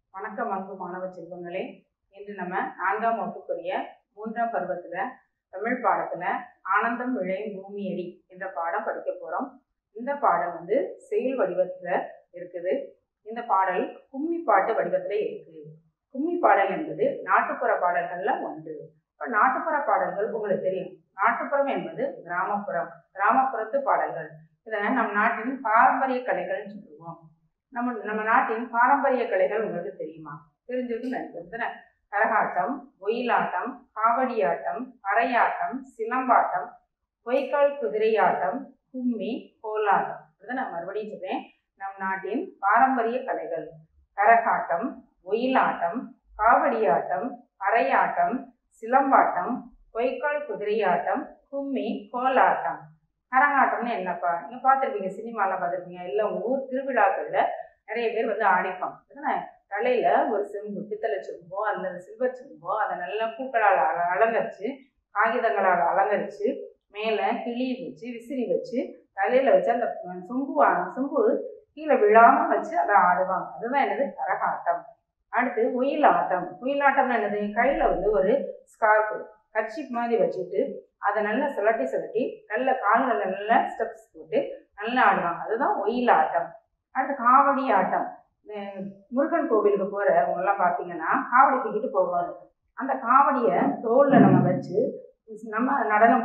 வணக்கம் அன்பு மாணவ செல்வங்களே இன்று நம்ம நான்காம் வகுப்புக்குரிய மூன்றாம் பருவத்துல தமிழ் பாடத்துல ஆனந்தம் விளையும் பூமியடி என்ற பாடம் படிக்க போறோம் இந்த பாடம் வந்து செயல் வடிவத்துல இருக்குது இந்த பாடல் கும்மி பாட்டு வடிவத்துல இருக்கு கும்மி பாடல் என்பது நாட்டுப்புற பாடல்கள்ல ஒன்று இப்போ நாட்டுப்புற பாடல்கள் உங்களுக்கு தெரியும் நாட்டுப்புறம் என்பது கிராமப்புறம் கிராமப்புறத்து பாடல்கள் இதை நம் நாட்டின் பாரம்பரிய கலைகள்னு சொல்லுவோம் நம்ம நம்ம நாட்டின் பாரம்பரிய கலைகள் உங்களுக்கு தெரியுமா தெரிஞ்சிருக்கு நினைக்கிறேன் கரகாட்டம் ஒயிலாட்டம் காவடியாட்டம் பறையாட்டம் சிலம்பாட்டம் பொய்க்கால் குதிரையாட்டம் கும்மி கோலாட்டம் இதை நான் மறுபடியும் சொல்றேன் நம் நாட்டின் பாரம்பரிய கலைகள் கரகாட்டம் ஒயிலாட்டம் காவடியாட்டம் பறையாட்டம் சிலம்பாட்டம் பொய்க்கால் குதிரையாட்டம் கும்மி கோலாட்டம் கரகாட்டம்னு என்னப்பா நீங்கள் பார்த்துருப்பீங்க சினிமாலாம் பார்த்துருப்பீங்க இல்லை உங்கள் ஊர் திருவிழாக்களில் நிறைய பேர் வந்து ஆடிப்பாங்க என்ன தலையில் ஒரு செம்பு பித்தளை செம்போ அல்லது சில்வர் செம்போ அதை நல்லா பூக்களால் அல அலங்கரித்து காகிதங்களால் அலங்கரித்து மேலே கிளி வச்சு விசிறி வச்சு தலையில் வச்சு அந்த சொம்பு சொம்பு கீழே விழாமல் வச்சு அதை ஆடுவாங்க அதுதான் என்னது கரகாட்டம் அடுத்து ஒயிலாட்டம் ஒயிலாட்டம்னு என்னது கையில் வந்து ஒரு ஸ்கார்ஃப் கர்ச்சிப் மாதிரி வச்சுட்டு அதை நல்லா சுழட்டி சுழட்டி நல்ல கால்களில் நல்ல ஸ்டெப்ஸ் போட்டு நல்லா ஆடுவாங்க அதுதான் ஒயிலாட்டம் அடுத்து காவடி ஆட்டம் முருகன் கோவிலுக்கு போகிறவங்கெல்லாம் பார்த்தீங்கன்னா காவடி தூக்கிட்டு போவாங்க அந்த காவடியை தோளில் நம்ம வச்சு நம்ம நடனம்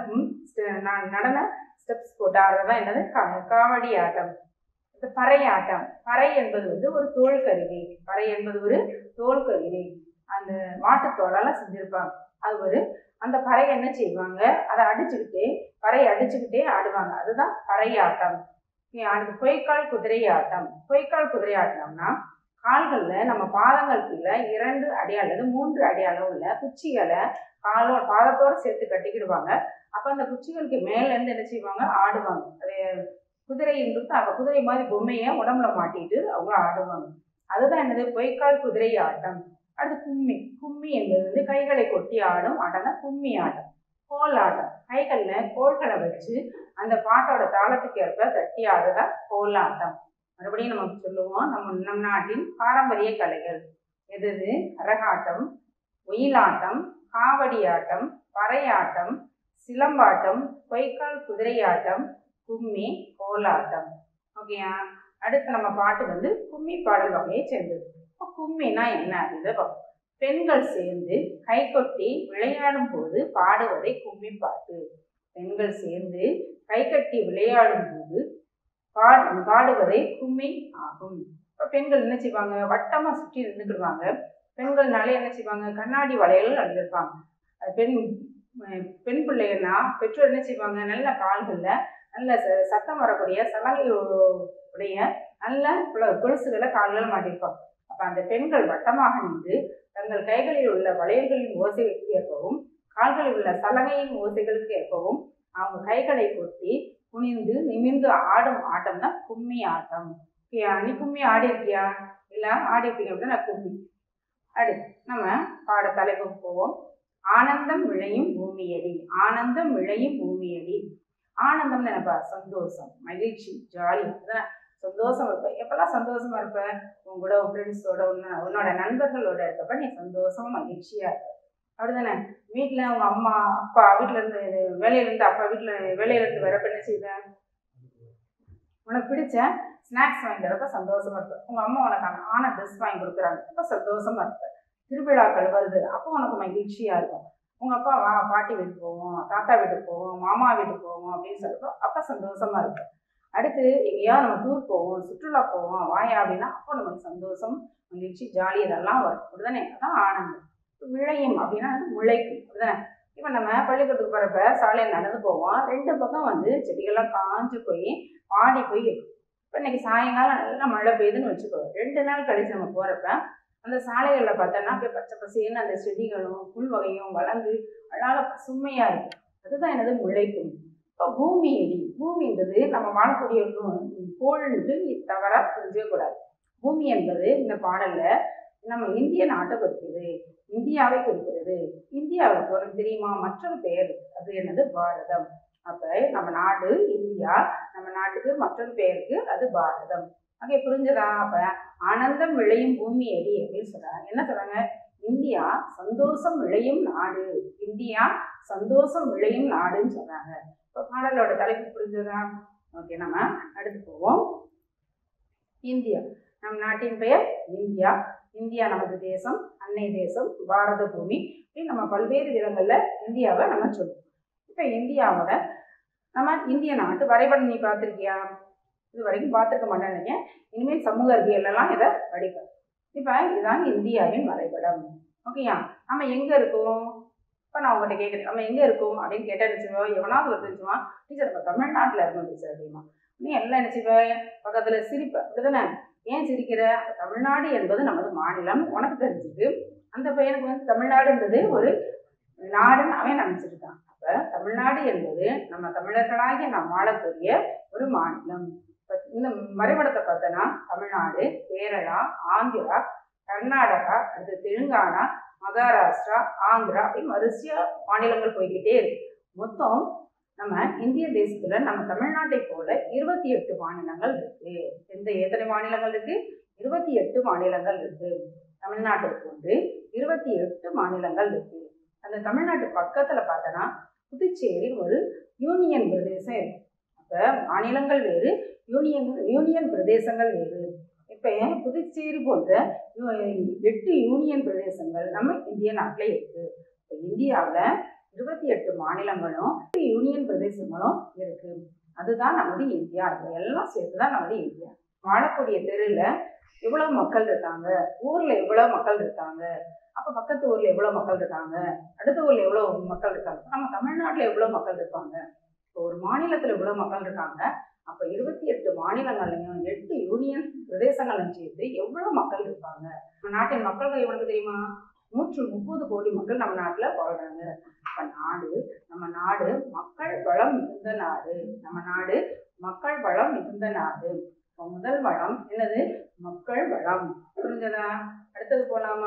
நடன ஸ்டெப்ஸ் போட்டு ஆடுறதான் என்னது கா காவடி ஆட்டம் இந்த பறை ஆட்டம் பறை என்பது வந்து ஒரு தோல் கருவி பறை என்பது ஒரு தோல் கருவி அந்த மாட்டுத்தோலால் செஞ்சுருப்பாங்க அது ஒரு அந்த பறை என்ன செய்வாங்க அதை அடிச்சுக்கிட்டே பறை அடிச்சுக்கிட்டே ஆடுவாங்க அதுதான் பறை ஆட்டம் அடுத்து பொய்க்கால் குதிரை ஆட்டம் பொய்க்கால் குதிரை ஆட்டம்னா கால்களில் நம்ம பாதங்கள் கீழே இரண்டு அடி அல்லது மூன்று அடி அளவுள்ள குச்சிகளை காலோ பாதத்தோடு சேர்த்து கட்டிக்கிடுவாங்க அப்போ அந்த குச்சிகளுக்கு மேலேருந்து என்ன செய்வாங்க ஆடுவாங்க அது குதிரைன்றது அப்போ குதிரை மாதிரி பொம்மையை உடம்புல மாட்டிட்டு அவங்க ஆடுவாங்க அதுதான் என்னது பொய்க்கால் குதிரை ஆட்டம் அடுத்து கும்மி கும்மி என்பது வந்து கைகளை கொட்டி ஆடும் ஆட்டம் தான் கும்மி ஆட்டம் கோல் ஆட்டம் கைகளில் கோள்களை வச்சு அந்த பாட்டோட தாளத்துக்கு ஏற்ப தட்டி ஆடுதான் கோல் ஆட்டம் மறுபடியும் நம்ம சொல்லுவோம் நம்ம நம் நாட்டின் பாரம்பரிய கலைகள் எது எது கரகாட்டம் ஒயிலாட்டம் காவடி ஆட்டம் பறையாட்டம் சிலம்பாட்டம் பொய்க்கால் குதிரையாட்டம் கும்மி கோலாட்டம் ஓகேயா அடுத்து நம்ம பாட்டு வந்து கும்மி பாடல் வகையை சேர்ந்தது இப்போ கும்மினா என்ன அப்படின்னு பார்ப்போம் பெண்கள் சேர்ந்து கை கொட்டி விளையாடும் போது பாடுவதை கும்மி பாட்டு பெண்கள் சேர்ந்து கை கட்டி விளையாடும் போது பாடு பாடுவதை கும்மி ஆகும் இப்போ பெண்கள் என்ன செய்வாங்க வட்டமாக சுற்றி நின்றுக்கிடுவாங்க பெண்கள்னாலே என்ன செய்வாங்க கண்ணாடி வளையல் அணிஞ்சிருப்பாங்க பெண் பெண் பிள்ளைகள்னா பெற்றோர் என்ன செய்வாங்க நல்ல கால்களில் நல்ல சத்தம் வரக்கூடிய சலங்கை உடைய நல்ல கொலுசுகளை கால்கள் மாட்டிருப்பாங்க அப்போ அந்த பெண்கள் வட்டமாக நின்று தங்கள் கைகளில் உள்ள வளையல்களின் ஓசைகளுக்கு ஏற்பவும் கால்களில் உள்ள சலங்கையின் ஓசைகளுக்கு ஏற்பவும் அவங்க கைகளை கொட்டி குனிந்து நிமிர்ந்து ஆடும் ஆட்டம் தான் கும்மி ஆட்டம் நீ கும்மி ஆடி இருக்கியா இல்லை ஆடி இருப்பீங்க அப்படின்னா கும்மி அடுத்து நம்ம பாட தலைப்புக்கு போவோம் ஆனந்தம் விளையும் பூமியடி ஆனந்தம் விளையும் பூமியடி ஆனந்தம் நினைப்பா சந்தோஷம் மகிழ்ச்சி ஜாலி அதான் சந்தோஷம் இருப்ப எப்பெல்லாம் சந்தோஷமா இருப்ப உன் கூட உன் ஃப்ரெண்ட்ஸோட உன்ன உன்னோட நண்பர்களோட இருக்கப்ப நீ சந்தோஷமா மகிழ்ச்சியா இருப்ப அப்படிதானே வீட்டில் உங்க அம்மா அப்பா வீட்டில இருந்து வேலையில இருந்து அப்பா வீட்டில் வேலையில இருந்து வரப்ப என்ன செய்வேன் உனக்கு பிடிச்ச ஸ்நாக்ஸ் வாங்கி தரப்ப சந்தோஷமா இருப்ப உங்க அம்மா உனக்கு ஆன ட்ரெஸ் வாங்கி கொடுக்குறாங்க அப்போ சந்தோஷமா இருப்ப திருவிழாக்கள் வருது அப்போ உனக்கு மகிழ்ச்சியா இருக்கும் உங்க அப்பா வா பாட்டி வீட்டுக்கு போவோம் தாத்தா வீட்டுக்கு போவோம் மாமா வீட்டுக்கு போவோம் அப்படின்னு சொல்லிட்டு அப்போ சந்தோஷமா இருக்கும் அடுத்து எங்கேயா நம்ம டூர் போவோம் சுற்றுலா போவோம் வாயா அப்படின்னா அப்போ நமக்கு சந்தோஷம் மகிழ்ச்சி ஜாலி இதெல்லாம் வரும் அப்படிதானே அதான் ஆனந்தம் விளையும் அப்படின்னா அது முளைக்கும் அப்படிதானே இப்போ நம்ம பள்ளிக்கூடத்துக்கு போகிறப்ப சாலையில் நடந்து போவோம் ரெண்டு பக்கம் வந்து செடிகள்லாம் காஞ்சு போய் பாடி போய் இருக்கும் இப்போ இன்னைக்கு சாயங்காலம் நல்லா மழை பெய்யுதுன்னு வச்சுக்கோ ரெண்டு நாள் கழிச்சு நம்ம போகிறப்ப அந்த சாலைகளில் பார்த்தோன்னா அப்படியே பச்சை பசேன்னு அந்த செடிகளும் புல் வகையும் வளர்ந்து அழகாக பசுமையாக இருக்கும் அதுதான் எனது முளைக்கும் இப்போ பூமி எடி பூமின்றது நம்ம வாழக்கூடிய கோள்ன்ட்டு தவறாக புரிஞ்சிக்கக்கூடாது பூமி என்பது இந்த பாடலில் நம்ம இந்திய நாட்டை குறிக்கிறது இந்தியாவை குறிக்கிறது இந்தியாவுக்கு உனக்கு தெரியுமா மற்றொரு பெயர் அது என்னது பாரதம் அப்போ நம்ம நாடு இந்தியா நம்ம நாட்டுக்கு மற்றொரு பெயருக்கு அது பாரதம் ஓகே புரிஞ்சதா அப்ப ஆனந்தம் விளையும் பூமி அடி அப்படின்னு சொல்றாங்க என்ன சொல்றாங்க இந்தியா சந்தோஷம் விளையும் நாடு இந்தியா சந்தோஷம் விளையும் நாடுன்னு சொல்றாங்க இப்போ பாடலோட தலைப்பு புரிஞ்சதா ஓகே நம்ம அடுத்து போவோம் இந்தியா நம் நாட்டின் பெயர் இந்தியா இந்தியா நமது தேசம் அன்னை தேசம் பாரத பூமி இப்படி நம்ம பல்வேறு விதங்கள்ல இந்தியாவை நம்ம சொல்லுவோம் இப்போ இந்தியாவோட நம்ம இந்திய நாட்டு வரைபடம் நீ பார்த்துருக்கியா இது வரைக்கும் பார்த்துருக்க மாட்டேன்னு இனிமேல் சமூக அறிவியல்லாம் இதை படிப்பேன் இப்போ இதுதான் இந்தியாவின் வரைபடம் ஓகேயா நம்ம எங்கே இருக்கோம் இப்போ நான் உங்கள்கிட்ட கேட்குறேன் நம்ம எங்கே இருக்கோம் அப்படின்னு கேட்டேன்னு வச்சுக்கோ எவனாவது ஒரு வச்சுமா டீச்சர் நம்ம தமிழ்நாட்டில் இருக்கோம் டீச்சர் அப்படிமா நீ எல்லாம் நினச்சிப்ப பக்கத்தில் சிரிப்ப அப்படிதானே ஏன் சிரிக்கிற அப்ப தமிழ்நாடு என்பது நமது மாநிலம் உனக்கு தெரிஞ்சுது அந்த பையனுக்கு வந்து தமிழ்நாடுன்றது ஒரு நாடுன்னு அவன் நினச்சிருக்கான் அப்போ தமிழ்நாடு என்பது நம்ம தமிழர்களாகிய நாம் வாழக்கூடிய ஒரு மாநிலம் இப்ப இந்த வரைபடத்தை பார்த்தோன்னா தமிழ்நாடு கேரளா ஆந்திரா கர்நாடகா அடுத்து தெலுங்கானா மகாராஷ்டிரா ஆந்திரா அப்படின்னு வரிசையா மாநிலங்கள் போய்கிட்டே இருக்கு மொத்தம் நம்ம இந்திய தேசத்துல நம்ம தமிழ்நாட்டை போல இருபத்தி எட்டு மாநிலங்கள் இருக்கு எந்த எத்தனை மாநிலங்கள் இருக்கு இருபத்தி எட்டு மாநிலங்கள் இருக்கு தமிழ்நாட்டை போன்று இருபத்தி எட்டு மாநிலங்கள் இருக்கு அந்த தமிழ்நாட்டு பக்கத்துல பார்த்தோன்னா புதுச்சேரி ஒரு யூனியன் பிரதேசம் இருக்கு அப்ப மாநிலங்கள் வேறு யூனியன் யூனியன் பிரதேசங்கள் வேறு இப்ப புதுச்சேரி போன்ற யூ- எட்டு யூனியன் பிரதேசங்கள் நம்ம இந்திய நாட்டில் இருக்கு இப்போ இந்தியாவில் இருபத்தி எட்டு மாநிலங்களும் எட்டு யூனியன் பிரதேசங்களும் இருக்கு அதுதான் நமது இந்தியா இது எல்லாம் சேர்த்து தான் நமது இந்தியா வாழக்கூடிய தெருவில் எவ்வளவு மக்கள் இருக்காங்க ஊர்ல எவ்வளவு மக்கள் இருக்காங்க அப்ப பக்கத்து ஊர்ல எவ்வளவு மக்கள் இருக்காங்க அடுத்த ஊர்ல எவ்வளவு மக்கள் இருக்காங்க நம்ம தமிழ்நாட்டுல எவ்வளவு மக்கள் இருப்பாங்க இப்போ ஒரு மாநிலத்துல எவ்வளவு மக்கள் இருக்காங்க அப்ப இருபத்தி எட்டு மாநிலங்களையும் எட்டு யூனியன் பிரதேசங்களையும் சேர்த்து எவ்வளவு மக்கள் இருப்பாங்க நம்ம நாட்டின் மக்கள் தொகை எவ்வளவு தெரியுமா நூற்று முப்பது கோடி மக்கள் நம்ம நாட்டுல வாழ்றாங்க அப்ப நாடு நம்ம நாடு மக்கள் வளம் மிகுந்த நாடு நம்ம நாடு மக்கள் வளம் மிகுந்த நாடு இப்ப முதல் வளம் என்னது மக்கள் வளம் புரிஞ்சதா அடுத்தது போலாமா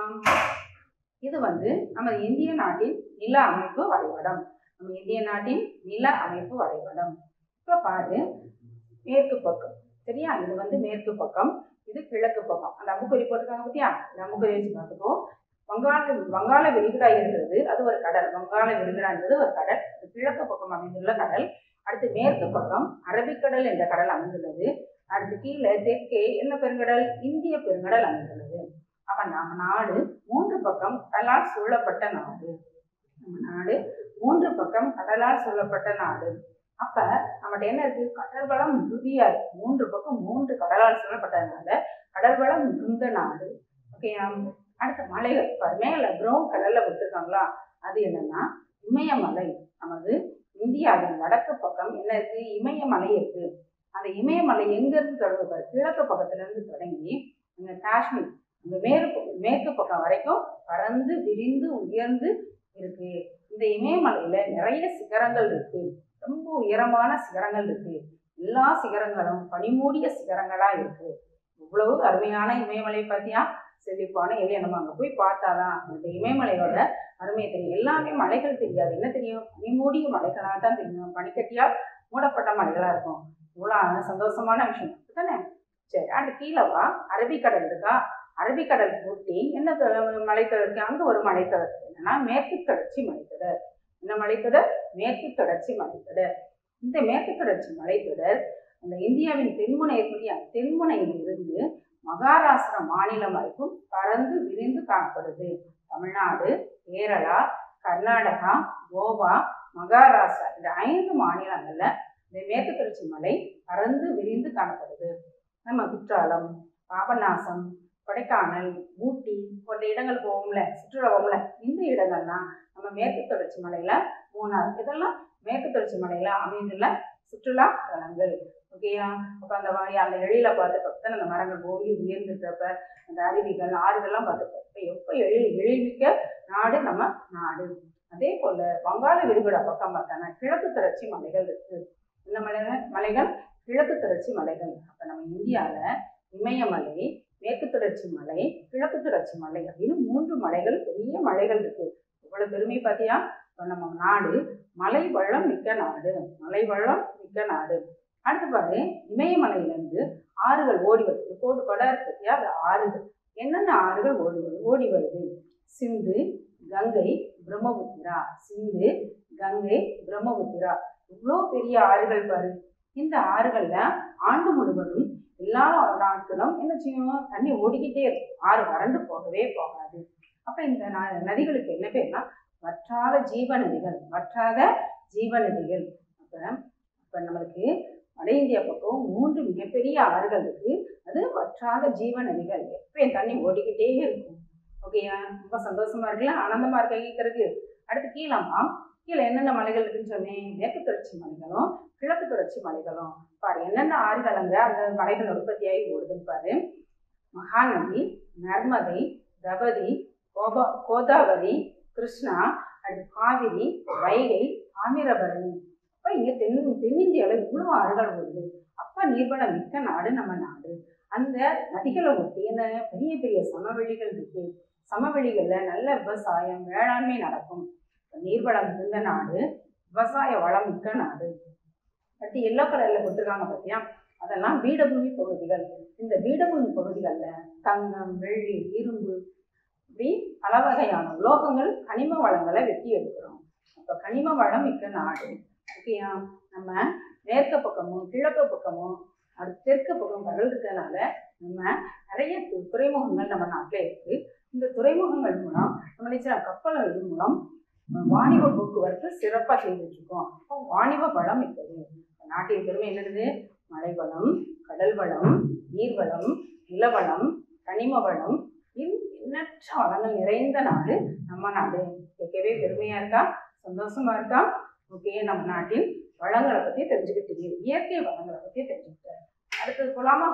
இது வந்து நம்ம இந்திய நாட்டின் நில அமைப்பு வரைபடம் நம்ம இந்திய நாட்டின் நில அமைப்பு வரைபடம் இப்ப பாரு மேற்கு பக்கம் சரியா இது வந்து மேற்கு பக்கம் இது கிழக்கு பக்கம் அந்த அம்புக்குறி போட்டிருக்காங்க பத்தியா இந்த அம்புக்குறி வச்சு பார்த்துக்கோ வங்காள வங்காள விரிகுடா இருக்கிறது அது ஒரு கடல் வங்காள விரிகுடான்றது ஒரு கடல் இது கிழக்கு பக்கம் அமைந்துள்ள கடல் அடுத்து மேற்கு பக்கம் அரபிக்கடல் என்ற கடல் அமைந்துள்ளது அடுத்து கீழே தெற்கே என்ன பெருங்கடல் இந்திய பெருங்கடல் அமைந்துள்ளது அப்ப நம்ம நாடு மூன்று பக்கம் கடலால் சூழப்பட்ட நாடு நம்ம நாடு மூன்று பக்கம் கடலால் சூழப்பட்ட நாடு அப்ப நம்மகிட்ட என்ன இருக்கு கடல் வளம் மிகுதியா இருக்கு மூன்று பக்கம் மூன்று கடலால் சூழப்பட்டதுனால கடல் வளம் மிகுந்த நாடு ஓகேயா அடுத்த மலைகள் பாரு மேல ப்ரௌன் கலர்ல கொடுத்துருக்காங்களா அது என்னன்னா இமயமலை நமது இந்தியாவின் வடக்கு பக்கம் என்ன இருக்கு இமயமலை இருக்கு அந்த இமயமலை எங்க இருந்து தொடங்குது பாரு கிழக்கு பக்கத்துல இருந்து தொடங்கி அங்க காஷ்மீர் அந்த மேற்கு மேற்கு பக்கம் வரைக்கும் பறந்து விரிந்து உயர்ந்து இருக்கு இந்த இமயமலையில நிறைய சிகரங்கள் இருக்கு ரொம்ப உயரமான சிகரங்கள் இருக்கு எல்லா சிகரங்களும் பனிமூடிய சிகரங்களா இருக்கு இவ்வளவு அருமையான இமயமலை பார்த்தியா செழிப்பான ஏரியா நம்ம அங்கே போய் பார்த்தாதான் அந்த இமயமலையோட அருமையை தெரியும் எல்லாமே மலைகள் தெரியாது என்ன தெரியும் பனிமூடிய மலைகளாக தான் தெரியும் பனிக்கட்டியால் மூடப்பட்ட மலைகளா இருக்கும் இவ்வளோ சந்தோஷமான விஷயம் தானே சரி அடுத்து கீழே வா அரபிக்கடல் இருக்கா அரபிக்கடல் பூட்டி என்ன த- மலைத்தொடர் இருக்கு அங்க ஒரு மலைத்தொடர் இருக்கு. என்னன்னா மேற்கு தொடர்ச்சி மலைத்தொடர் என்ன மலைத்தொடர் மேற்கு தொடர்ச்சி மலைத்தொடர் இந்த மேற்கு தொடர்ச்சி மலைத்தொடர் அந்த இந்தியாவின் தென்முனை இருக்கக்கூடிய தென்முனையில் இருந்து மகாராஷ்டிரா மாநிலம் வரைக்கும் பறந்து விரிந்து காணப்படுது தமிழ்நாடு கேரளா கர்நாடகா கோவா மகாராஷ்டிரா இந்த ஐந்து மாநிலங்கள்ல இந்த மேற்கு தொடர்ச்சி மலை பறந்து விரிந்து காணப்படுது நம்ம குற்றாலம் பாபநாசம் கொடைக்கானல் ஊட்டி போன்ற இடங்கள் போவோம்ல சுற்றுலா போவோம்ல இந்த இடங்கள்லாம் நம்ம மேற்கு தொடர்ச்சி மலையில மூணார் இதெல்லாம் மேற்கு தொடர்ச்சி மலையில அமைந்துள்ள சுற்றுலா தலங்கள் ஓகேயா அப்போ அந்த மாதிரி அந்த எழில பார்த்துப்ப அந்த மரங்கள் ஓங்கி உயர்ந்துட்டப்ப அந்த அருவிகள் ஆறுகள்லாம் பார்த்துப்போம் இப்போ எப்போ எழில் எழில்மிக்க நாடு நம்ம நாடு அதே போல வங்காள விரிகுடா பக்கம் பார்த்தோன்னா கிழக்கு தொடர்ச்சி மலைகள் இருக்கு இந்த மலைகள் மலைகள் கிழக்கு தொடர்ச்சி மலைகள் அப்போ நம்ம இந்தியாவில் இமயமலை மேற்கு தொடர்ச்சி மலை கிழக்கு தொடர்ச்சி மலை அப்படின்னு மூன்று மலைகள் பெரிய மலைகள் இருக்கு இவ்வளவு பெருமை பார்த்தியா இப்போ நம்ம நாடு மலை வளம் மிக்க நாடு மலை வளம் மிக்க நாடு அடுத்து பாரு இமயமலையிலேருந்து ஆறுகள் ஓடி வருது கோடு கொடை இருக்கு இல்லையா அது ஆறுகள் என்னென்ன ஆறுகள் ஓடி வருது ஓடி வருது சிந்து கங்கை பிரம்மபுத்திரா சிந்து கங்கை பிரம்மபுத்திரா இவ்வளோ பெரிய ஆறுகள் பாரு இந்த ஆறுகள்ல ஆண்டு முழுவதும் எல்லா நாட்களும் என்ன செய்யும் தண்ணி ஓடிக்கிட்டே இருக்கும் ஆறு வறண்டு போகவே போகாது அப்ப இந்த ந- நதிகளுக்கு என்ன பேர்னா வற்றாத ஜீவ நதிகள் வற்றாத ஜீவ நதிகள் அப்ப இப்ப நம்மளுக்கு வட இந்தியா பக்கம் மூன்று மிகப்பெரிய ஆறுகள் இருக்கு அது வற்றாத ஜீவ நதிகள் எப்பயும் தண்ணி ஓடிக்கிட்டே இருக்கும் ஓகேயா ரொம்ப சந்தோஷமா இருக்குல்ல ஆனந்தமா இருக்க கேட்கறதுக்கு அடுத்து கீழாமா கீழே என்னென்ன மலைகள் இருக்குன்னு சொன்னேன் மேற்கு தொடர்ச்சி மலைகளும் கிழக்கு தொடர்ச்சி மலைகளும் பாரு என்னென்ன ஆறுகள் அங்க அந்த மலைகள் உற்பத்தியாகி ஓடுதுன்னு பாரு மகாநதி நர்மதை தபதி கோபா கோதாவரி கிருஷ்ணா அடுத்து காவிரி வைகை தாமிரபரணி அப்ப இங்க தென் தென்னிந்தியாவில் இவ்வளவு ஆறுகள் ஓடுது அப்ப நீர்வளம் மிக்க நாடு நம்ம நாடு அந்த நதிகளை ஒட்டி என்ன பெரிய பெரிய சமவெளிகள் இருக்கு சமவெளிகள்ல நல்ல விவசாயம் வேளாண்மை நடக்கும் நீர்வளம் மிகுந்த நாடு விவசாய வளம் மிக்க நாடு அடுத்து எல்லோ கலர்ல கொடுத்துருக்காங்க பார்த்தியா அதெல்லாம் பீடபூமி பகுதிகள் இந்த பீடபூமி பகுதிகளில் தங்கம் வெள்ளி இரும்பு இப்படி பல வகையான உலோகங்கள் கனிம வளங்களை வெட்டி எடுக்கிறோம் அப்போ கனிம வளம் மிக்க நாடு ஓகேயா நம்ம மேற்கு பக்கமும் கிழக்கு பக்கமும் அடுத்து தெற்கு பக்கம் கடல் இருக்கிறதுனால நம்ம நிறைய து- துறைமுகங்கள் நம்ம நாட்டில் இருக்கு இந்த துறைமுகங்கள் மூலம் நம்ம நினைச்ச கப்பல்கள் மூலம் அஹ், வாணிப போக்குவரத்து சிறப்பாக செய்துட்டு இருக்கோம் அப்போ வாணிப வளம் மிக்கது நாட்டின் பெருமை என்னது மழை வளம் கடல் வளம் நீர்வளம் நிலவளம் கனிம வளம் இன்னும் எண்ணற்ற வளங்கள் நிறைந்த நாடு நம்ம நாடு கேட்கவே பெருமையா இருக்கா சந்தோஷமா இருக்கா ஓகே நம்ம நாட்டின் வளங்களை பத்தி தெரிஞ்சுக்கிட்டீங்க இயற்கை வளங்களை பத்தி தெரிஞ்சுக்கிட்டேன் அடுத்தது போலாமா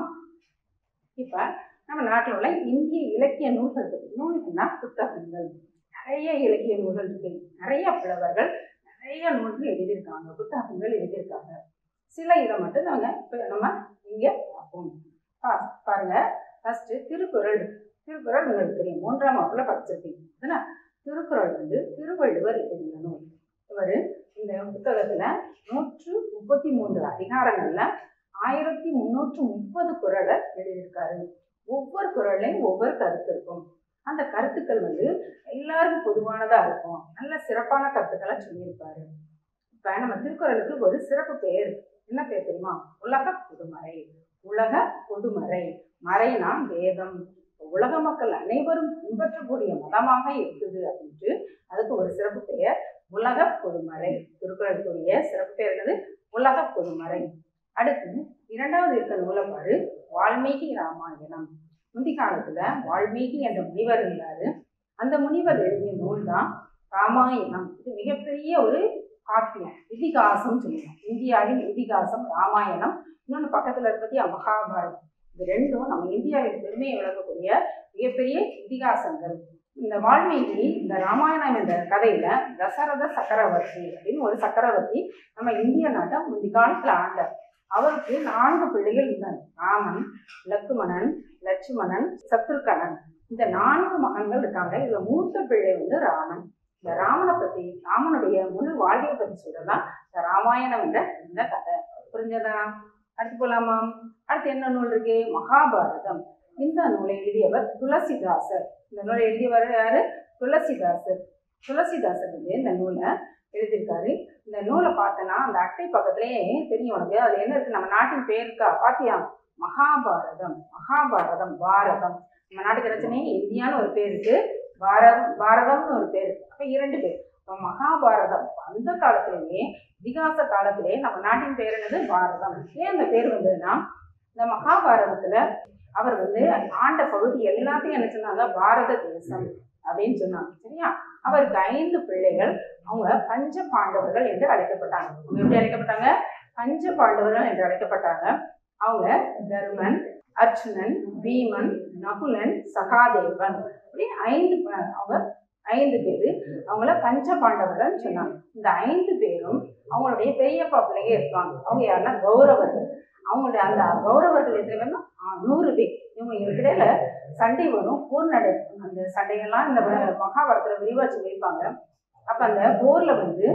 இப்ப நம்ம நாட்டில் உள்ள இந்திய இலக்கிய நூல்கள் இருக்கு நூல்கள்னா புத்தகங்கள் நிறைய இலக்கிய நூல்கள் இருக்கு நிறைய புலவர்கள் நிறைய நூல்கள் எழுதியிருக்காங்க புத்தகங்கள் எழுதியிருக்காங்க சில இதை மட்டும் நாங்க இப்ப நம்ம இங்க பார்ப்போம் பா- பாருங்க ஃபர்ஸ்ட் திருக்குறள் திருக்குறள் உங்களுக்கு தெரியும் மூன்றாம் வகுப்புல படிச்சிருப்பீங்க என்ன திருக்குறள் வந்து திருவள்ளுவர் எழுதிய நூல் இவர் இந்த புத்தகத்துல நூற்று முப்பத்தி மூன்று அதிகாரங்கள்ல ஆயிரத்தி முன்னூற்று முப்பது குறளை எழுதியிருக்காரு ஒவ்வொரு குறளையும் ஒவ்வொரு கருத்து இருக்கும் அந்த கருத்துக்கள் வந்து எல்லாருக்கும் பொதுவானதா இருக்கும் நல்ல சிறப்பான கருத்துக்களை சொல்லியிருப்பாரு இப்ப நம்ம திருக்குறளுக்கு ஒரு சிறப்பு பெயர் என்ன பேர் தெரியுமா உலக பொதுமறை உலக பொதுமறை மறைனா வேதம் உலக மக்கள் அனைவரும் பின்பற்றக்கூடிய மதமாக இருக்குது அப்படின்ட்டு அதுக்கு ஒரு சிறப்பு பெயர் உலக பொதுமறை திருக்குறளுக்குரிய சிறப்பு பெயர் என்னது உலக பொதுமறை அடுத்து இரண்டாவது இருக்க நூலை பாரு வால்மீகி ராமாயணம் முந்தி காலத்துல வால்மீகி என்ற முனிவர் இருந்தாரு அந்த முனிவர் எழுதிய நூல் தான் ராமாயணம் இது மிகப்பெரிய ஒரு காப்பியம் இதிகாசம் சொல்லுவோம் இந்தியாவின் இதிகாசம் ராமாயணம் இன்னொன்று பக்கத்துல இருப்பது மகாபாரதம் இது ரெண்டும் நம்ம இந்தியாவின் பெருமையை விளக்கக்கூடிய மிகப்பெரிய இதிகாசங்கள் இந்த வால்மீகி இந்த ராமாயணம் என்ற கதையில தசரத சக்கரவர்த்தி அப்படின்னு ஒரு சக்கரவர்த்தி நம்ம இந்திய நாட்டை முந்தி காலத்துல ஆண்டார் அவருக்கு நான்கு பிள்ளைகள் இருந்தாங்க ராமன் லக்குமணன் லட்சுமணன் சத்ருகணன் இந்த நான்கு மகன்கள் இருக்காங்க இதுல மூத்த பிள்ளை வந்து ராமன் இந்த ராமனை பத்தி ராமனுடைய முழு வாழ்வியை பத்தி சொல்றதுதான் இந்த ராமாயணம் என்ற இந்த கதை புரிஞ்சதா அடுத்து போலாமா அடுத்து என்ன நூல் இருக்கு மகாபாரதம் இந்த நூலை எழுதியவர் துளசிதாசர் இந்த நூலை எழுதியவர் யாரு துளசிதாசர் துளசிதாசர் வந்து இந்த நூலை எழுதியிருக்காரு இந்த நூலை பார்த்தனா அந்த அட்டை பக்கத்துலயே தெரியும் உனக்கு அதுல என்ன இருக்கு நம்ம நாட்டின் பேர் இருக்கா பாத்தியா மகாபாரதம் மகாபாரதம் பாரதம் நம்ம நாட்டுக்கு பிரச்சனை இந்தியான்னு ஒரு பேர் இருக்கு பாரதம் பாரதம்னு ஒரு பேர் இருக்கு அப்ப இரண்டு பேர் இப்ப மகாபாரதம் அந்த காலத்திலேயே இதிகாச காலத்திலேயே நம்ம நாட்டின் பேர் என்னது பாரதம் ஏன் அந்த பேர் வந்ததுன்னா இந்த மகாபாரதத்துல அவர் வந்து ஆண்ட பகுதி எல்லாத்தையும் என்ன சொன்னாங்க பாரத தேசம் அப்படின்னு சொன்னாங்க சரியா அவருக்கு ஐந்து பிள்ளைகள் அவங்க பஞ்ச பாண்டவர்கள் என்று அழைக்கப்பட்டாங்க அவங்க எப்படி அழைக்கப்பட்டாங்க பஞ்ச பாண்டவர்கள் என்று அழைக்கப்பட்டாங்க அவங்க தர்மன் அர்ஜுனன் பீமன் நகுலன் சகாதேவன் அப்படி ஐந்து ப- அவங்க ஐந்து பேர் அவங்கள பஞ்ச பாண்டவர்கள் சொன்னாங்க இந்த ஐந்து பேரும் அவங்களுடைய பெரியப்பா பிள்ளைங்க இருப்பாங்க அவங்க யாருன்னா கௌரவர்கள் அவங்களுடைய அந்த கௌரவர்கள் எத்தனை பேர்னா ஆ, நூறு பேர் இவங்க இடையில சண்டை வரும் போர் நடக்கும் அந்த சண்டைகள்லாம் இந்த மகாபாரதத்துல விரிவா சொல்லியிருப்பாங்க அப்ப அந்த போர்ல வந்து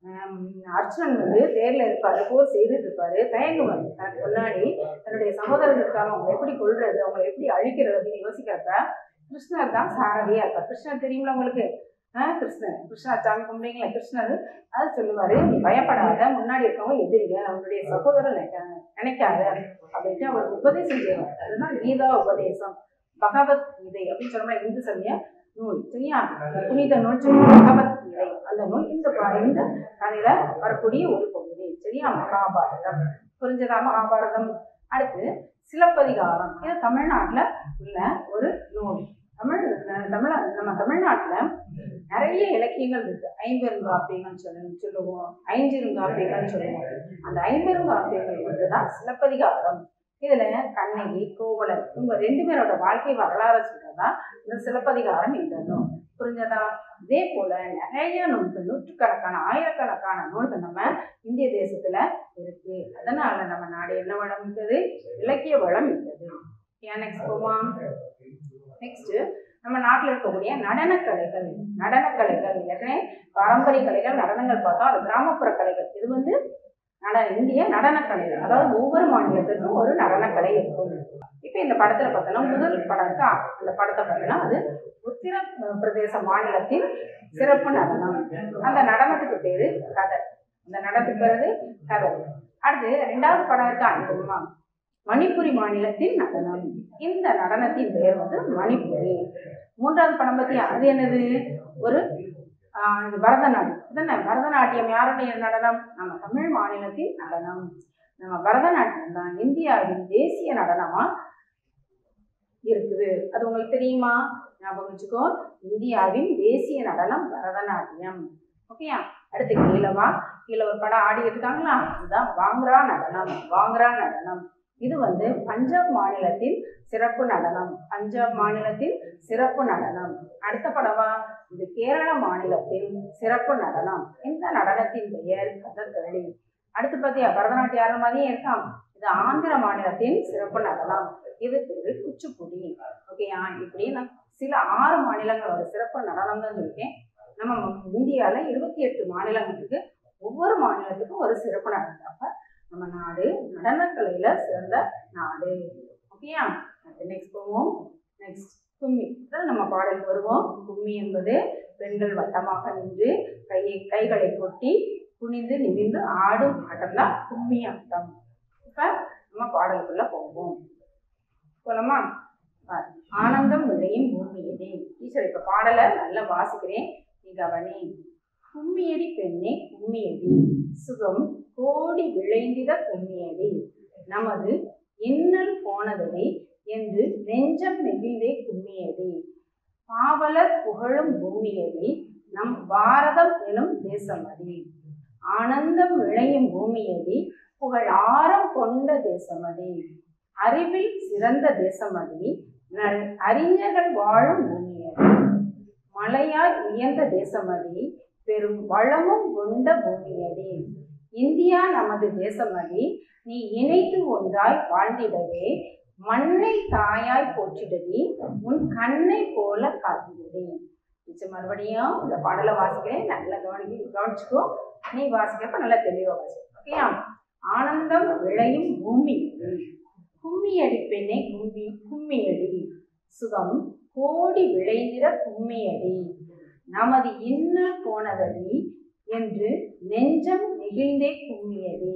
ஆம், அர்ஜுனன் வந்து தேர்ல இருப்பாரு போர் செய்துட்டு இருப்பாரு தயங்குவார் தனக்கு முன்னாடி தன்னுடைய சகோதரர்கள் இருக்காங்க அவங்க எப்படி கொள்றது அவங்களை எப்படி அழிக்கிறது அப்படின்னு யோசிக்கிறப்ப கிருஷ்ணர் தான் சாரதியா இருப்பார் கிருஷ்ணர் தெரியுங்களா உங்களுக்கு ஆஹ் கிருஷ்ணர் கிருஷ்ணர் சாமி கும்பிடுங்களா கிருஷ்ணர் அது சொல்லுவாரு நீ பயப்படாத முன்னாடி இருக்கவங்க எதிரிங்க அவங்களுடைய சகோதரர் நினைக்காங்க நினைக்காத அப்படின்ட்டு அவர் உபதேசம் செய்வார் அதுதான் கீதா உபதேசம் பகவத் கீதை அப்படின்னு சொன்னோம்னா இந்து சமய நூல் சரியா புனித நூல் சொல்லி பகவத் கீதை அந்த நூல் இந்த பா- இந்த கதையில வரக்கூடிய ஒரு பகுதி சரியா மகாபாரதம் புரிஞ்சதா மகாபாரதம் அடுத்து சிலப்பதிகாரம் இது தமிழ்நாட்டுல உள்ள ஒரு நூல் தமிழ் தமிழ நம்ம தமிழ்நாட்டுல நிறைய இலக்கியங்கள் இருக்கு ஐம்பெருங்காப்பியங்கள் சொல்லு சொல்லுவோம் ஐஞ்சிருங்காப்பியங்கள் சொல்லுவோம் அந்த ஐம்பெருங்காப்பியங்கள் ஒன்றுதான் சிலப்பதிகாரம் இதுல கண்ணகி கோவலன் இவங்க ரெண்டு பேரோட வாழ்க்கை வரலாறு சொல்றதா இந்த சிலப்பதிகாரம் இந்த நூல் புரிஞ்சதா இதே போல நிறைய நூல்கள் நூற்றுக்கணக்கான ஆயிரக்கணக்கான நூல்கள் நம்ம இந்திய தேசத்துல இருக்கு அதனால நம்ம நாடு என்ன வளம் மிக்கது இலக்கிய வளம் மிக்கது ஏன் நெக்ஸ்ட் போமா நெக்ஸ்ட் நம்ம நாட்டில் இருக்கக்கூடிய நடனக்கலைகள் நடனக்கலைகள் ஏற்கனவே பாரம்பரிய கலைகள் நடனங்கள் பார்த்தா அது கிராமப்புற கலைகள் இது வந்து நட இந்திய நடனக்கலைகள் அதாவது ஒவ்வொரு மாநிலத்திற்கும் ஒரு நடனக்கலை இருக்கும் இப்போ இந்த படத்துல பார்த்தோன்னா முதல் படம் இருக்கா அந்த படத்தை பார்த்தோன்னா அது உத்திர பிரதேச மாநிலத்தின் சிறப்பு நடனம் அந்த நடனத்துக்கு பேரு கதை அந்த நடனத்துக்கு பேரு கதை அடுத்து ரெண்டாவது படம் இருக்கா தெரியுமா மணிப்புரி மாநிலத்தின் நடனம் இந்த நடனத்தின் பெயர் வந்து மணிப்புரி மூன்றாவது படம் பத்தி அது என்னது ஒரு ஆஹ், இது பரதநாட்டியம் இதுதானே பரதநாட்டியம் யாருடைய நடனம் நம்ம தமிழ் மாநிலத்தின் நடனம் நம்ம பரதநாட்டியம் தான் இந்தியாவின் தேசிய நடனமா இருக்குது அது உங்களுக்கு தெரியுமா ஞாபகம் வச்சுக்கோ இந்தியாவின் தேசிய நடனம் பரதநாட்டியம் ஓகேயா அடுத்து கீழவா கீழே ஒரு படம் ஆடிட்டு இருக்காங்களா இதுதான் வாங்ரா நடனம் வாங்ரா நடனம் இது வந்து பஞ்சாப் மாநிலத்தின் சிறப்பு நடனம் பஞ்சாப் மாநிலத்தின் சிறப்பு நடனம் அடுத்த படவா இது கேரள மாநிலத்தின் சிறப்பு நடனம் இந்த நடனத்தின் பெயர் கதகளி அடுத்து பார்த்தியா பரதநாட்டியம் ஆடுற மாதிரியே இருக்கான் இது ஆந்திர மாநிலத்தின் சிறப்பு நடனம் இது பேரு குச்சிப்புடி ஓகேயா இப்படி நான் சில ஆறு மாநிலங்களோட சிறப்பு நடனம் தான் சொல்லியிருக்கேன் நம்ம இந்தியாவில் இருபத்தி எட்டு மாநிலங்கள் இருக்கு ஒவ்வொரு மாநிலத்துக்கும் ஒரு சிறப்பு நடனம் அப்ப நம்ம நாடு நடனக்கலையில சிறந்த நாடு ஓகேயா நெக்ஸ்ட் போவோம் நெக்ஸ்ட் கும்மி அதாவது நம்ம பாடலுக்கு வருவோம் கும்மி என்பது பெண்கள் வட்டமாக நின்று கையை கைகளை கொட்டி குனிந்து நிமிர்ந்து ஆடும் ஆட்டம் தான் கும்மி ஆட்டம் இப்ப நம்ம பாடலுக்குள்ள போவோம் போலாமா பாரு. ஆனந்தம் விளையும் பூமியடி டீச்சர் இப்ப பாடலை நல்லா வாசிக்கிறேன் நீ கவனி கும்மியடி பெண்ணே கும்மியடி சுகம் கோடி விளைந்திட கும்மியடி நமது இன்னல் போனதடி என்று நெஞ்சம் நெகிழ்ந்தே கும்மியடி பாவலர் புகழும் பூமியடி நம் பாரதம் எனும் தேசமடி ஆனந்தம் விளையும் பூமியடி புகழ் ஆரம் கொண்ட தேசமடி அறிவில் சிறந்த தேசமடி நல் அறிஞர்கள் வாழும் பூமியடி மலையாய் உயர்ந்த தேசமடி பெரும் வளமும் கொண்ட பூமியடி இந்தியா நமது தேசமடி நீ இணைத்து ஒன்றாய் வாழ்ந்திடவே மண்ணை தாயாய் போற்றிடடி உன் கண்ணை போல காத்திடடி மிச்சம் மறுபடியும் இந்த பாடலை வாசிக்கிறேன் நல்லா கவனி கவனிச்சுக்கோ நீ வாசிக்கிறப்ப நல்லா தெளிவா வாசி ஓகேயா ஆனந்தம் விளையும் பூமி கும்மியடி பெண்ணே கும்மி கும்மியடி சுகம் கோடி விளைந்திட கும்மியடி நமது இன்னல் போனதடி என்று நெஞ்சம் நெகிழ்ந்தே கும்மியடி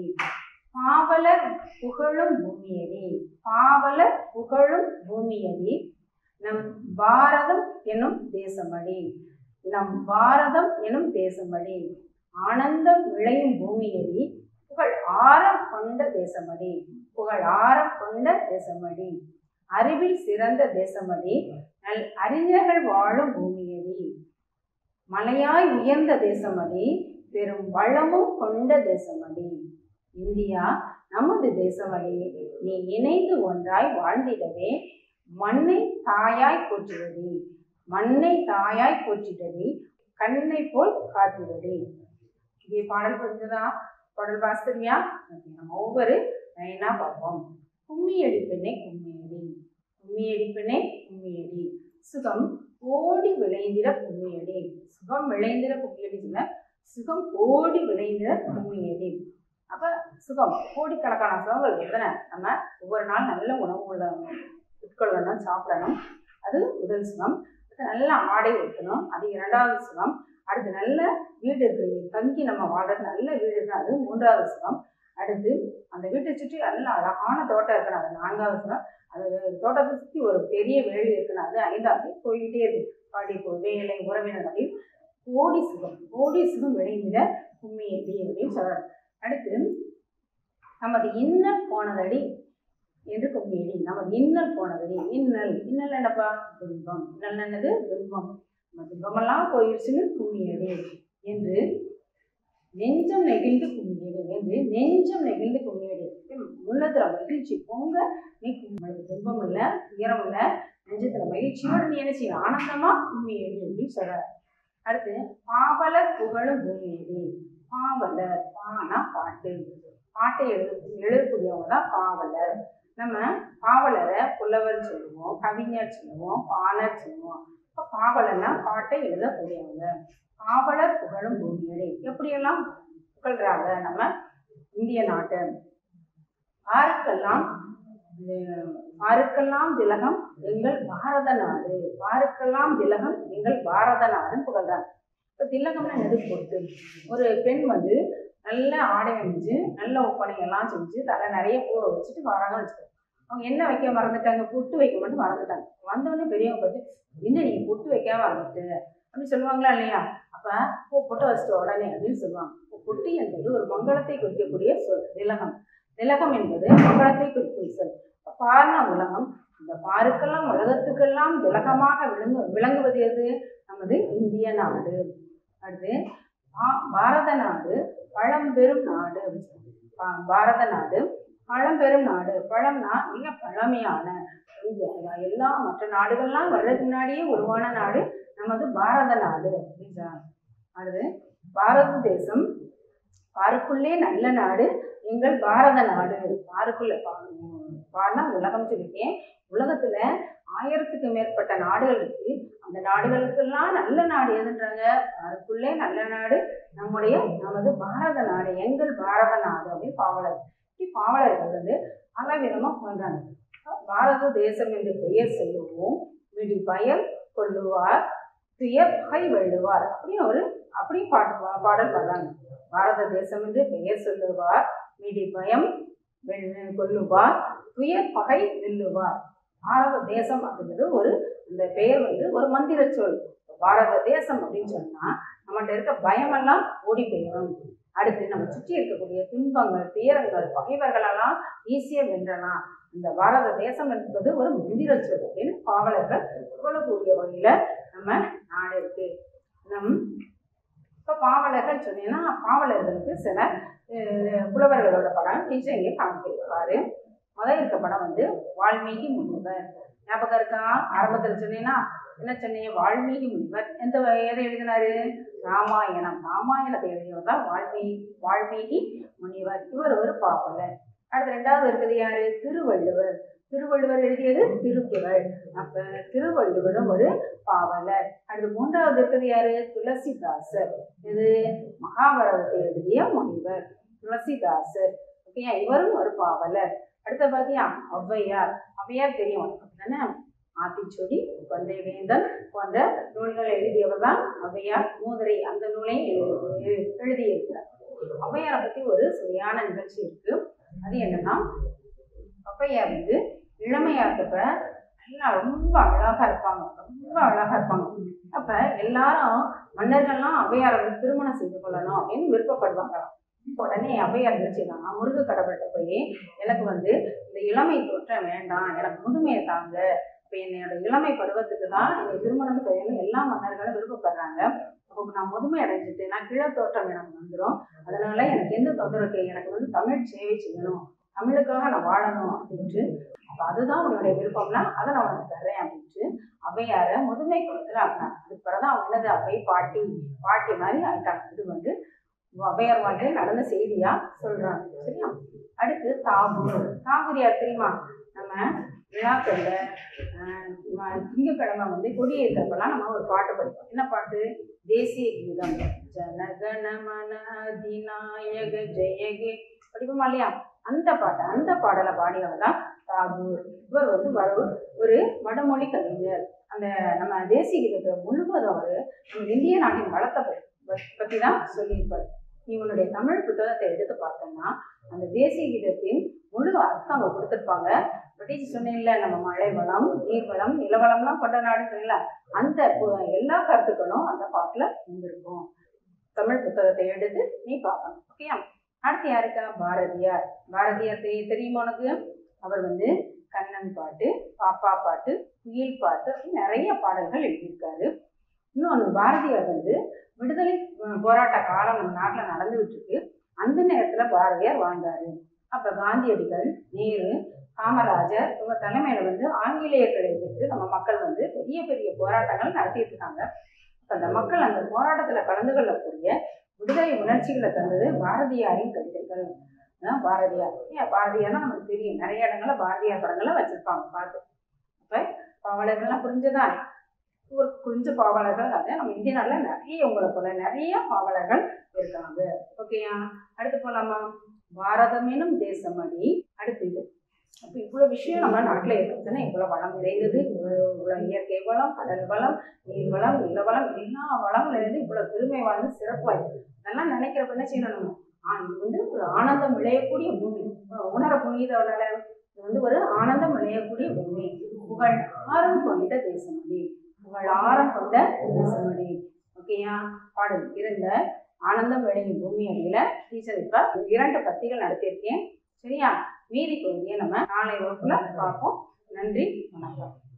பாவலர் புகழும் பூமியடி பாவலர் புகழும் பூமியடி நம் பாரதம் எனும் தேசமடி நம் பாரதம் எனும் தேசமடி ஆனந்தம் விளையும் பூமியடி புகழ் ஆரம் கொண்ட தேசமடி புகழ் ஆரம் கொண்ட தேசமடி அறிவில் சிறந்த தேசமடி நல் அறிஞர்கள் வாழும் பூமியடி மலையாய் உயர்ந்த தேசமடி பெரும் வளமும் கொண்ட தேசமடி இந்தியா நமது தேசமடி நீ இணைந்து ஒன்றாய் வாழ்ந்திடவே மண்ணை தாயாய் போற்றிடடி மண்ணை தாயாய் போற்றிடடி கண்ணை போல் காத்திடடி இங்கே பாடல் புரிஞ்சதா பாடல் வாசித்திருவியா நம்ம ஒவ்வொரு லைனா பார்ப்போம் கும்மியடி பெண்ணே கும்மியடி கும்மியடி பெண்ணே கும்மியடி சுகம் ஓடி விளைந்திட கும்மியடி சுகம் விளைந்திட கும்மியடி சொல்ல சுகம் கோடி விளைந்த பூமியடி அப்ப சுகம் கோடிக்கணக்கான சுகங்கள் எத்தனை நம்ம ஒவ்வொரு நாள் நல்ல உணவு உள்ள உட்கொள்ளணும் சாப்பிடணும் அது முதல் சுகம் அடுத்து நல்ல ஆடை வைக்கணும் அது இரண்டாவது சுகம் அடுத்து நல்ல வீடு இருக்கு தங்கி நம்ம வாழ்றது நல்ல வீடு இருக்கு அது மூன்றாவது சுகம் அடுத்து அந்த வீட்டை சுற்றி நல்ல அழகான தோட்டம் இருக்கணும் அது நான்காவது சுகம் அது தோட்டத்தை சுற்றி ஒரு பெரிய வேலி இருக்கணும் அது ஐந்தாவது போய்கிட்டே இருக்கு படிப்பு வேலை உறவினர் அப்படின்னு கோடி சுகம் கோடி சுகம் விளைந்த கும்மி அடி அப்படின்னு சொல்றாங்க அடுத்து நமது இன்னல் போனதடி என்று கும்மியடி நமது இன்னல் போனதடி இன்னல் இன்னல் என்னப்பா துன்பம் இன்னல் என்னது துன்பம் நம்ம துன்பமெல்லாம் போயிருச்சுன்னு கும்மியடி என்று நெஞ்சம் நெகிழ்ந்து கும்மியடி என்று நெஞ்சம் நெகிழ்ந்து கும்மியடி உள்ளத்துல மகிழ்ச்சி பொங்க நீ உங்களுக்கு துன்பம் இல்லை துயரம் இல்லை நெஞ்சத்துல மகிழ்ச்சியோட நீ என்ன செய்ய ஆனந்தமா கும்மியடி அப்படின்னு சொல்ற அடுத்து பாவலர் புகழும் பூமியடி பாவலர் பானா பாட்டு பாட்டை எழுது எழுதக்கூடியவங்க தான் பாவலர் நம்ம பாவலரை புலவர் சொல்லுவோம் கவிஞர் சொல்லுவோம் பாணர் சொல்லுவோம் இப்போ பாவலர்னா பாட்டை எழுதக்கூடியவங்க பாவலர் புகழும் பூமியடி எப்படியெல்லாம் புகழ்றாங்க நம்ம இந்திய நாட்டை பாருக்கெல்லாம் அஹ், பாருக்கெல்லாம் திலகம் எங்கள் பாரத நாடு பாருக்கெல்லாம் திலகம் எங்கள் பாரத நாடுன்னு புகழ்றாங்க இப்போ திலகம்னா எது பொட்டு ஒரு பெண் வந்து நல்ல ஆடை அணிஞ்சு நல்ல ஒப்பனையெல்லாம் செஞ்சு தலை நிறைய பூவை வச்சுட்டு வராங்கன்னு வச்சுக்கோ அவங்க என்ன வைக்க மறந்துட்டாங்க பொட்டு வைக்க மட்டும் மறந்துட்டாங்க வந்தோடனே பெரியவங்க பார்த்து என்ன நீ பொட்டு வைக்காம வந்துட்டு அப்படின்னு சொல்லுவாங்களா இல்லையா அப்போ ஓ பொட்டை வச்சுட்டு உடனே அப்படின்னு சொல்லுவாங்க இப்போ பொட்டு என்பது ஒரு மங்களத்தை குறிக்கக்கூடிய சொல் திலகம் திலகம் என்பது மங்களத்தை குறிக்கும் சொல் இப்ப பாருன உலகம் இந்த பாருக்கெல்லாம் உலகத்துக்கெல்லாம் திலகமாக விளங்கு விளங்குவது எது நமது இந்திய நாடு அடுத்து பா- பாரத நாடு பழம்பெரும் நாடு அப்படின்னு சொல்லுவாங்க. பா- பாரத நாடு பழம்பெரும் நாடு பழம்னா மிக பழமையான இந்தியா- எல்லா மற்ற நாடுகள்லாம் வர்றதுக்கு முன்னாடியே உருவான நாடு நமது பாரத நாடு அப்படின்னு சொல்றாங்க. அடுத்து பாரத தேசம் பாருக்குள்ளே நல்ல நாடு எங்கள் பாரத நாடு பாருக்குள்ள பா- பாருனா உலகம் சொல்லியிருக்கேன் உலகத்துல ஆயிரத்துக்கு மேற்பட்ட நாடுகள் இருக்கு அந்த நாடுகளுக்கெல்லாம் நல்ல நாடு எதுன்றாங்க பாருக்குள்ளே நல்ல நாடு நம்முடைய நமது பாரத நாடு எங்கள் பாரத நாடு அப்படின்னு பாவலர் இப்படி பாவலர்கள் வந்து பல விதமா பண்றாங்க பாரத தேசம் என்று பெயர் சொல்லுவோம் விடி பயல் கொள்ளுவார் துயர் பகை வெல்லுவார் அப்படின்னு ஒரு அப்படி பாட்டு பா- பாடல் பாடுறாங்க பாரத தேசம் என்று பெயர் சொல்லுவார் விடி பயம் வெல் கொள்ளுவார் துயர் பகை வெல்லுவார் பாரத தேசம் அப்படிங்கிறது ஒரு இந்த பெயர் வந்து ஒரு மந்திர சொல் பாரத தேசம் அப்படின்னு சொன்னா நம்மகிட்ட இருக்க பயமெல்லாம் ஓடி போயிடும் அடுத்து நம்ம சுற்றி இருக்கக்கூடிய துன்பங்கள் துயரங்கள் பகைவர்களெல்லாம் ஈஸியாக வென்றலாம் இந்த பாரத தேசம் என்பது ஒரு மந்திர சொல் அப்படின்னு பாவலர்கள் புகழக்கூடிய வகையில நம்ம நாடு இருக்கு நம் இப்போ பாவலர்கள் சொன்னீங்கன்னா பாவலர்களுக்கு சில அஹ், புலவர்களோட படம் டீச்சர் இங்கே காமிக்கிறாரு முதல் இருக்க படம் வந்து வால்மீகி முனிவர் ஞாபகம் இருக்கா ஆரம்பத்தில் சொன்னீங்கன்னா என்ன சொன்னீங்க வால்மீகி முனிவர் எந்த வ- எதை எழுதினாரு ராமாயணம் ராமாயணத்தை எழுதியவர் தான் வால்மீகி வால்மீகி முனிவர் இவர் ஒரு பாவலர் அடுத்து ரெண்டாவது இருக்குது யாரு திருவள்ளுவர் திருவள்ளுவர் எழுதியது திருக்குறள் அப்ப திருவள்ளுவரும் ஒரு பாவலர் அடுத்து மூன்றாவது இருக்குது யாரு துளசிதாசர் இது மகாபாரதத்தை எழுதிய முனிவர் துளசிதாசர் ஓகேயா இவரும் ஒரு பாவலர் அடுத்த பாத்தியா ஔவையார் ஔவையார் தெரியும் உனக்கு தானே ஆத்திச்சொடி கொன்றை வேந்தன் போன்ற நூல்கள் எழுதியவர் தான் ஔவையார் மூதுரை அந்த நூலை எழுதி எழுதியிருக்கிறார் ஔவையாரை பத்தி ஒரு சுவையான நிகழ்ச்சி இருக்கு அது என்னன்னா ஔவையார் வந்து இளமையா இருக்கப்ப நல்லா ரொம்ப அழகா இருப்பாங்க ரொம்ப அழகா இருப்பாங்க அப்ப எல்லாரும் மன்னர்கள்லாம் ஔவையாரை வந்து திருமணம் செய்து கொள்ளணும் அப்படின்னு விருப்பப்படுவாங்க உடனே ஔவையார் என்ன செய்வாங்க முருக கடவுள்கிட்ட போய் எனக்கு வந்து இந்த இளமை தோற்றம் வேண்டாம் எனக்கு முதுமையை தாங்க இப்போ என்னோட இளமை பருவத்துக்கு தான் என்னை திருமணம் செய்யணும் எல்லா மன்னர்களும் விருப்பப்படுறாங்க அப்போ நான் முதுமை அடைஞ்சிட்டு நான் கீழ தோற்றம் எனக்கு வந்துடும் அதனால எனக்கு எந்த தொந்தரவு இல்லை. எனக்கு வந்து தமிழ் சேவை செய்யணும் தமிழுக்காக நான் வாழணும் அப்படின்ட்டு அப்போ அதுதான் உன்னுடைய விருப்பம்னா அதை நான் உனக்கு தரேன் அப்படின்ட்டு ஔவையார முதுமை குளத்துல ஆக்கினாங்க அதுக்கு பிறகுதான் அவங்க என்னது அவை பாட்டி பாட்டி மாதிரி ஆயிட்டாங்க இது வந்து ஔவையார் வாழ்க்கையில் நடந்த செய்தியா சொல்றாங்க சரியா அடுத்து தாகூர் தாகூர் யார் தெரியுமா நம்ம விழாக்கள்ல ஆஹ் ம- திங்கட்கிழமை வந்து கொடியேற்றப்பெல்லாம் நம்ம ஒரு பாட்டு படிப்போம் என்ன பாட்டு தேசிய கீதம் ஜனகணமன அதிநாயக ஜெயகே படிப்போமா இல்லையா அந்த பாட்டை அந்த பாடலை பாடியவர் தான் தாகூர் இவர் வந்து வரு ஒரு வடமொழி கவிஞர் அந்த நம்ம தேசிய கீதத்தை முழுவதும் அவர் நம்ம இந்திய நாட்டின் வளத்தை பத்தி பற்றி தான் சொல்லியிருப்பார் நீ உன்னுடைய தமிழ் புத்தகத்தை எடுத்து பார்த்தோம்னா அந்த தேசிய கீதத்தின் முழு அர்த்தம் அவங்க கொடுத்துருப்பாங்க பிரிட்டிஷ் சொன்னேன்ல நம்ம மழை வளம் நீர் வளம் நிலவளம்லாம் கொண்ட நாடு சொன்னீங்களா அந்த பு- எல்லா கருத்துக்களும் அந்த பாட்டில் இருந்திருக்கும் தமிழ் புத்தகத்தை எடுத்து நீ பார்க்கணும் ஓகேயா அடுத்து யாருக்கா பாரதியார் பாரதியார் தெரிய தெரியுமா உனக்கு அவர் வந்து கண்ணன் பாட்டு பாப்பா பாட்டு குயில் பாட்டு அப்படின்னு நிறைய பாடல்கள் எழுதியிருக்காரு இன்னொன்று பாரதியார் வந்து விடுதலை அஹ், போராட்ட காலம் நம்ம நாட்டில் நடந்துகிட்டு இருக்கு அந்த நேரத்தில் பாரதியார் வாழ்ந்தாரு அப்போ காந்தியடிகள் நேரு காமராஜர் இவங்க தலைமையில வந்து ஆங்கிலேயர்களை எதிர்த்து நம்ம மக்கள் வந்து பெரிய பெரிய போராட்டங்கள் நடத்திட்டு இருக்காங்க அப்ப அந்த மக்கள் அந்த போராட்டத்துல கலந்து கொள்ளக்கூடிய விடுதலை உணர்ச்சிகளை தந்தது பாரதியாரின் கவிதைகள் அதான் பாரதியார் ஏன் பாரதியார்னா நமக்கு தெரியும் நிறைய இடங்கள்ல பாரதியார் படங்களை வச்சிருப்பாங்க பார்த்து அப்ப பாவலர்கள்லாம் புரிஞ்சதா ஒரு குறிஞ்ச பாவலர்கள் அது நம்ம இந்திய நாட்டில் நிறைய உங்களை போல நிறைய பாவலர்கள் இருக்காங்க ஓகேயா அடுத்து போலாமா பாரதம் எனும் தேசமடி அடுத்து இது அப்போ இவ்வளோ விஷயம் நம்ம நாட்டில் இருக்குதுன்னா இவ்வளோ வளம் நிறைந்தது இவ்வளோ இவ்வளோ இயற்கை வளம் கடல் வளம் நீர் வளம் நில வளம் எல்லா வளம் நிறைந்து இவ்வளோ பெருமை வாழ்ந்து சிறப்பு வாய்ப்பு இதெல்லாம் நினைக்கிறப்ப என்ன செய்யணும் நம்ம ஆ இது வந்து ஒரு ஆனந்தம் விளையக்கூடிய பூமி உணர புனிதோட இது வந்து ஒரு ஆனந்தம் விளையக்கூடிய பூமி புகழ் ஆரம் கொண்ட தேசமடி புகழ் ஆரம் கொண்ட தேசமடி ஓகேயா பாடல் இருந்த ஆனந்தம் விளையும் பூமி அடியில டீச்சர் இப்ப இரண்டு பத்திகள் நடத்தியிருக்கேன் சரியா மீதி பகுதியை நம்ம நாளை வகுப்புல பார்ப்போம் நன்றி வணக்கம்